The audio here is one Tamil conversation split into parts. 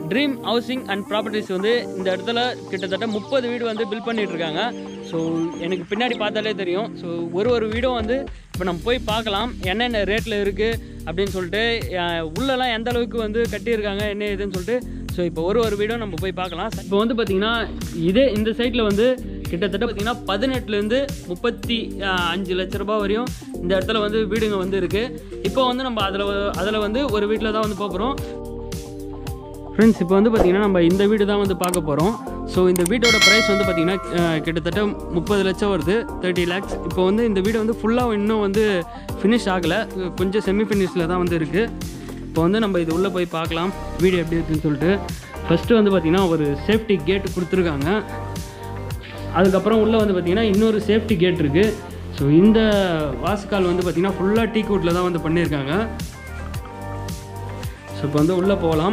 ட்ரீம் ஹவுசிங் அண்ட் ப்ராப்பர்ட்டிஸ் வந்து இந்த இடத்துல கிட்டத்தட்ட முப்பது வீடு வந்து பில்ட் பண்ணிட்டு இருக்காங்க ஸோ எனக்கு பின்னாடி பார்த்தாலே தெரியும் ஸோ ஒரு ஒரு வீடும் வந்து இப்போ நம்ம போய் பார்க்கலாம் என்னென்ன ரேட்டில் இருக்குது அப்படின்னு சொல்லிட்டு அஹ், உள்ளெல்லாம் எந்த அளவுக்கு வந்து கட்டியிருக்காங்க என்ன ஏதுன்னு சொல்லிட்டு ஸோ இப்போ ஒரு ஒரு வீடும் நம்ம போய் பார்க்கலாம் இப்போ வந்து பார்த்திங்கன்னா இதே இந்த சைட்டில் வந்து கிட்டத்தட்ட பார்த்திங்கன்னா பதினெட்டுலேருந்து முப்பத்தி அஹ், அஞ்சு லட்ச ரூபாய் வரையும் இந்த இடத்துல வந்து வீடுங்க வந்து இருக்குது இப்போ வந்து நம்ம அதில் அதில் வந்து ஒரு வீட்டில் தான் வந்து போகிறோம் ஃப்ரெண்ட்ஸ் இப்போ வந்து பார்த்திங்கன்னா நம்ம இந்த வீடு தான் வந்து பார்க்க போகிறோம் ஸோ இந்த வீட்டோட ப்ரைஸ் வந்து பார்த்திங்கன்னா அஹ், கிட்டத்தட்ட முப்பது லட்சம் வருது தேர்ட்டி லேக்ஸ் இப்போ வந்து இந்த வீடு வந்து ஃபுல்லாக இன்னும் வந்து ஃபினிஷ் ஆகலை கொஞ்சம் செமி ஃபினிஷில் தான் வந்து இருக்குது இப்போ வந்து நம்ம இது உள்ளே போய் பார்க்கலாம் வீடு எப்படி இருக்குன்னு சொல்லிட்டு ஃபஸ்ட்டு வந்து பார்த்திங்கன்னா ஒரு சேஃப்டி கேட் கொடுத்துருக்காங்க அதுக்கப்புறம் உள்ளே வந்து பார்த்திங்கன்னா இன்னொரு சேஃப்டி கேட் இருக்குது ஸோ இந்த வாசுக்கால் வந்து பார்த்திங்கன்னா ஃபுல்லாக டீ கூட்டில் தான் வந்து பண்ணியிருக்காங்க ஸோ இப்போ வந்து உள்ளே போகலாம்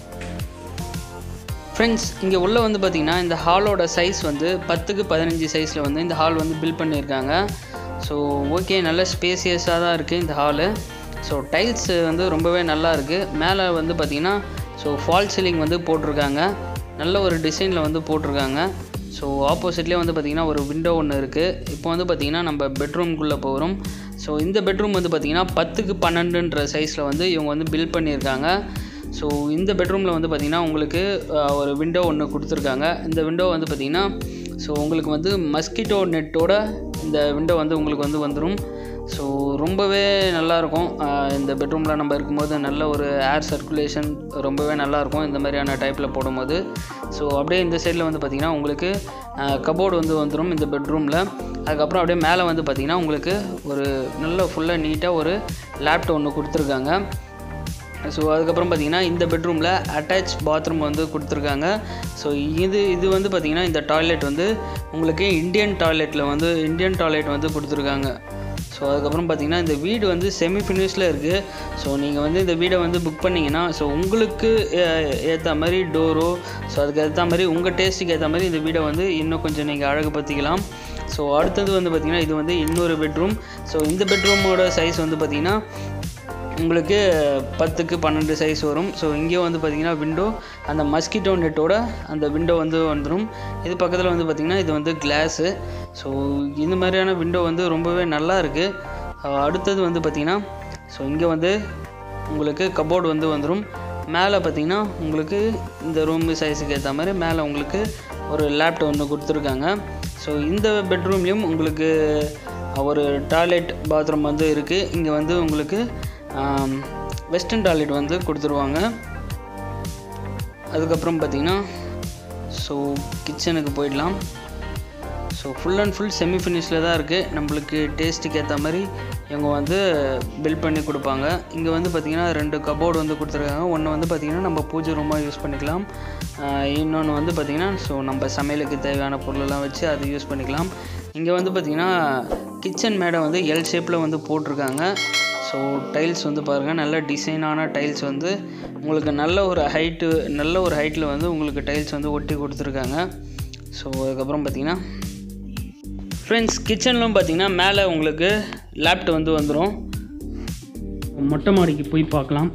ஃப்ரெண்ட்ஸ் இங்கே உள்ளே வந்து பார்த்திங்கன்னா இந்த ஹாலோட சைஸ் வந்து பத்துக்கு பதினஞ்சு சைஸில் வந்து இந்த ஹால் வந்து பில்ட் பண்ணியிருக்காங்க ஸோ ஓகே நல்ல ஸ்பேசியஸாக தான் இருக்குது இந்த ஹாலு ஸோ டைல்ஸ் வந்து ரொம்பவே நல்லா இருக்குது மேலே வந்து பார்த்திங்கன்னா ஸோ ஃபால் சீலிங் வந்து போட்டிருக்காங்க நல்ல ஒரு டிசைனில் வந்து போட்டிருக்காங்க ஸோ ஆப்போசிட்லேயே வந்து பார்த்திங்கன்னா ஒரு விண்டோ ஒன்று இருக்குது இப்போ வந்து பார்த்திங்கன்னா நம்ம பெட்ரூம்குள்ளே போகிறோம் ஸோ இந்த பெட்ரூம் வந்து பார்த்திங்கன்னா பத்துக்கு பன்னெண்டுன்ற சைஸில் வந்து இவங்க வந்து பில்ட் பண்ணியிருக்காங்க ஸோ இந்த பெட்ரூமில் வந்து பார்த்திங்கன்னா உங்களுக்கு அஹ், ஒரு விண்டோ ஒன்று கொடுத்துருக்காங்க இந்த விண்டோ வந்து பார்த்திங்கன்னா ஸோ உங்களுக்கு வந்து மஸ்கிட்டோ நெட்டோட இந்த விண்டோ வந்து உங்களுக்கு வந்து வந்துடும் ஸோ ரொம்பவே நல்லாயிருக்கும் இந்த பெட்ரூமில் நம்ம இருக்கும்போது நல்ல ஒரு ஏர் சர்க்குலேஷன் ரொம்பவே நல்லாயிருக்கும் இந்த மாதிரியான டைப்பில் போடும்போது ஸோ அப்படியே இந்த சைடில் வந்து பார்த்திங்கன்னா உங்களுக்கு கபோர்டு வந்து வந்துடும் இந்த பெட்ரூமில் அதுக்கப்புறம் அப்படியே மேலே வந்து பார்த்திங்கன்னா உங்களுக்கு ஒரு நல்ல ஃபுல்லாக நீட்டாக ஒரு லேப்டாப் ஒன்று கொடுத்துருக்காங்க ஸோ அதுக்கப்புறம் பார்த்தீங்கன்னா இந்த பெட்ரூமில் அட்டாச் பாத்ரூம் வந்து கொடுத்துருக்காங்க ஸோ இது இது வந்து பார்த்திங்கன்னா இந்த டாய்லெட் வந்து உங்களுக்கு இந்தியன் டாய்லெட்டில் வந்து இந்தியன் டாய்லெட் வந்து கொடுத்துருக்காங்க ஸோ அதுக்கப்புறம் பார்த்தீங்கன்னா இந்த வீடு வந்து செமி ஃபினிஷில் இருக்குது ஸோ நீங்கள் வந்து இந்த வீடை வந்து புக் பண்ணிங்கன்னா ஸோ உங்களுக்கு ஏற்ற மாதிரி டோரோ ஸோ அதுக்கு ஏற்ற மாதிரி உங்கள் டேஸ்ட்டுக்கு ஏற்ற மாதிரி இந்த வீடை வந்து இன்னும் கொஞ்சம் நீங்கள் அழகுபடுத்திக்கலாம் ஸோ அடுத்தது வந்து பார்த்திங்கன்னா இது வந்து இன்னொரு பெட்ரூம் ஸோ இந்த பெட்ரூமோட சைஸ் வந்து பார்த்திங்கன்னா உங்களுக்கு பத்துக்கு பன்னெண்டு சைஸ் வரும் ஸோ இங்கே வந்து பார்த்திங்கன்னா விண்டோ அந்த மஸ்கிட்டோ நெட்டோட அந்த விண்டோ வந்து வந்துடும் இது பக்கத்தில் வந்து பார்த்திங்கன்னா இது வந்து கிளாஸு ஸோ இந்த மாதிரியான விண்டோ வந்து ரொம்பவே நல்லா இருக்குது அடுத்தது வந்து பார்த்திங்கன்னா ஸோ இங்கே வந்து உங்களுக்கு கபோர்டு வந்து வந்துடும் மேலே பார்த்திங்கன்னா உங்களுக்கு இந்த ரூம் சைஸுக்கு ஏற்ற மாதிரி மேலே உங்களுக்கு ஒரு லேப்டாப் ஒன்று கொடுத்துருக்காங்க ஸோ இந்த பெட்ரூம்லேயும் உங்களுக்கு ஒரு டாய்லெட் பாத்ரூம் வந்து இருக்குது இங்கே வந்து உங்களுக்கு வெஸ்டர்ன் டாய்லெட் வந்து கொடுத்துருவாங்க அதுக்கப்புறம் பார்த்திங்கன்னா ஸோ கிச்சனுக்கு போயிடலாம் so full and full semi ஃபினிஷில் தான் இருக்குது நம்மளுக்கு டேஸ்ட்டுக்கு ஏற்ற மாதிரி இவங்க வந்து பில்ட் பண்ணி கொடுப்பாங்க இங்கே வந்து பார்த்திங்கன்னா ரெண்டு கபோர்டு வந்து கொடுத்துருக்காங்க ஒன்று வந்து பார்த்திங்கன்னா நம்ம பூஜை ரூமாக யூஸ் பண்ணிக்கலாம் இன்னொன்று வந்து பார்த்திங்கன்னா ஸோ நம்ம சமையலுக்கு தேவையான பொருளெல்லாம் வச்சு அது யூஸ் பண்ணிக்கலாம் இங்கே வந்து பார்த்திங்கன்னா கிச்சன் மேடை வந்து எல் ஷேப்பில் வந்து போட்டிருக்காங்க ஸோ டைல்ஸ் வந்து பாருங்கள் நல்ல டிசைனான டைல்ஸ் வந்து உங்களுக்கு நல்ல ஒரு ஹைட்டு நல்ல ஒரு ஹைட்டில் வந்து உங்களுக்கு டைல்ஸ் வந்து ஒட்டி கொடுத்துருக்காங்க ஸோ அதுக்கப்புறம் பார்த்திங்கன்னா ஃப்ரெண்ட்ஸ் கிச்சன்லும் பார்த்தீங்கன்னா மேலே உங்களுக்கு லேப்டாப் வந்து வந்துடும் மொட்டை மாடிக்கு போய் பார்க்கலாம்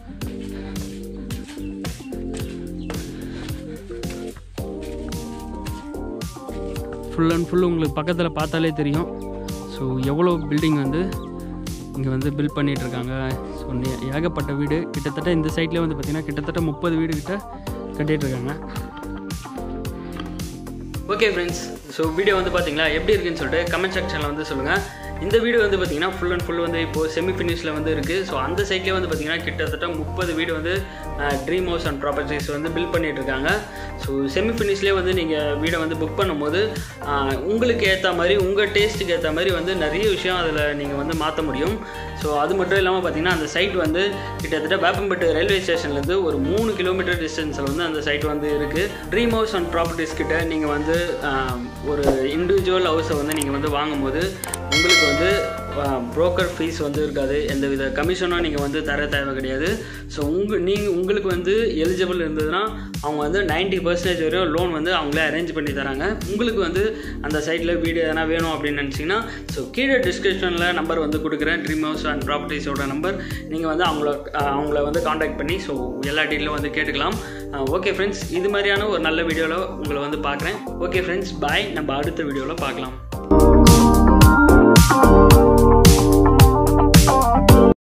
ஃபுல் அண்ட் ஃபுல் உங்களுக்கு பக்கத்தில் பார்த்தாலே தெரியும் ஸோ எவ்வளோ பில்டிங் வந்து இங்கே வந்து பில்ட் பண்ணிகிட்ருக்காங்க ஸோ ஏகப்பட்ட வீடு கிட்டத்தட்ட இந்த சைட்லேயே வந்து பார்த்திங்கன்னா கிட்டத்தட்ட முப்பது வீடு கிட்ட கட்டிகிட்ருக்காங்க ஓகே ஃப்ரெண்ட்ஸ் ஸோ வீடியோ வந்து பார்த்தீங்களா எப்படி இருக்குன்னு சொல்லிட்டு கமெண்ட் செக்ஷனில் வந்து சொல்லுங்கள் இந்த வீடு வந்து பார்த்தீங்கன்னா ஃபுல் அண்ட் ஃபுல் வந்து இப்போது செமி ஃபினிஷில் வந்து இருக்குது ஸோ அந்த சைட்லேயே வந்து பார்த்தீங்கன்னா கிட்டத்தட்ட முப்பது வீடு வந்து ட்ரீம் ஹவுஸ் அண்ட் ப்ராப்பர்ட்டிஸ் வந்து பில்ட் பண்ணிட்டு இருக்காங்க ஸோ செமி ஃபினிஷ்லேயே வந்து நீங்கள் வீடை வந்து புக் பண்ணும்போது ஆஹ், உங்களுக்கு ஏற்ற மாதிரி உங்கள் டேஸ்ட்டுக்கு ஏற்ற மாதிரி வந்து நிறைய விஷயம் அதில் நீங்கள் வந்து மாற்ற முடியும் ஸோ அது மட்டும் இல்லாமல் பார்த்தீங்கன்னா அந்த சைட் வந்து கிட்டத்தட்ட வேப்பம்பட்டு ரயில்வே ஸ்டேஷன்லேருந்து ஒரு மூணு கிலோமீட்டர் டிஸ்டன்ஸில் வந்து அந்த சைட் வந்து இருக்குது ட்ரீம் ஹவுஸ் அண்ட் ப்ராப்பர்ட்டிஸ் கிட்ட நீங்கள் வந்து ஆஹ், ஒரு இண்டிவிஜுவல் ஹவுஸை வந்து நீங்கள் வந்து வாங்கும்போது உங்களுக்கு வந்து ப்ரோக்கர் ஃபீஸ் வந்து இருக்காது எந்த வித கமிஷனும் நீங்கள் வந்து தர தேவை கிடையாது ஸோ உங்கள் நீங்கள் உங்களுக்கு வந்து எலிஜிபிள் இருந்ததுன்னா அவங்க வந்து 90% பர்சன்டேஜ் வரையும் லோன் வந்து அவங்களே அரேஞ்ச் பண்ணி தராங்க உங்களுக்கு வந்து அந்த சைட்டில் வீடு எதனா வேணும் அப்படின்னு நினச்சிங்கன்னா ஸோ கீழே டிஸ்கிரிப்ஷனில் நம்பர் வந்து கொடுக்குறேன் ட்ரீம் ஹவுஸ் அண்ட் ப்ராப்பர்ட்டிஸோட நம்பர் நீங்கள் வந்து அவங்கள அஹ், அவங்கள வந்து காண்டாக்ட் பண்ணி ஸோ எல்லா டீட்டெயிலும் வந்து கேட்டுக்கலாம் ஓகே ஃப்ரெண்ட்ஸ் இது மாதிரியான ஒரு நல்ல வீடியோவில் உங்களை வந்து பார்க்குறேன் ஓகே ஃப்ரெண்ட்ஸ் பாய் நம்ம அடுத்த வீடியோவில் பார்க்கலாம்